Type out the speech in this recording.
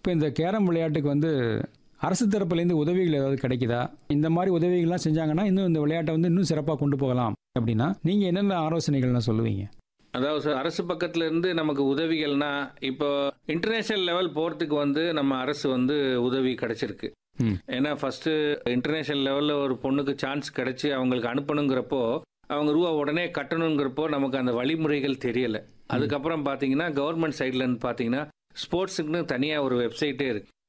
இப்போ இந்த கேரம் விளையாட்டுக்கு வந்து அரசு தரப்புலேருந்து உதவிகள் ஏதாவது கிடைக்குதா இந்த மாதிரி உதவிகள்லாம் செஞ்சாங்கன்னா இன்னும் இந்த விளையாட்டை வந்து இன்னும் சிறப்பாக கொண்டு போகலாம் அப்படின்னா நீங்கள் என்னென்ன ஆலோசனைகள்லாம் சொல்லுவீங்க அதாவது சார் அரசு பக்கத்துல இருந்து நமக்கு உதவிகள்னா இப்போ இன்டர்நேஷனல் லெவல் போறதுக்கு வந்து நம்ம அரசு வந்து உதவி கிடைச்சிருக்கு ம். ஏன்னா ஃபர்ஸ்ட் இன்டர்நேஷனல் லெவல்ல ஒரு பொண்ணுக்கு சான்ஸ் கிடைச்சி அவங்களுக்கு அனுப்பணுங்கிறப்போ அவங்க ரூபா உடனே கட்டணுங்கிறப்போ நமக்கு அந்த வழிமுறைகள் தெரியல அதுக்கப்புறம் பார்த்தீங்கன்னா கவர்மெண்ட் சைட்ல இருந்து பார்த்தீங்கன்னா ஸ்போர்ட்ஸுக்குன்னு தனியாக ஒரு வெப்சைட்டே இருக்கு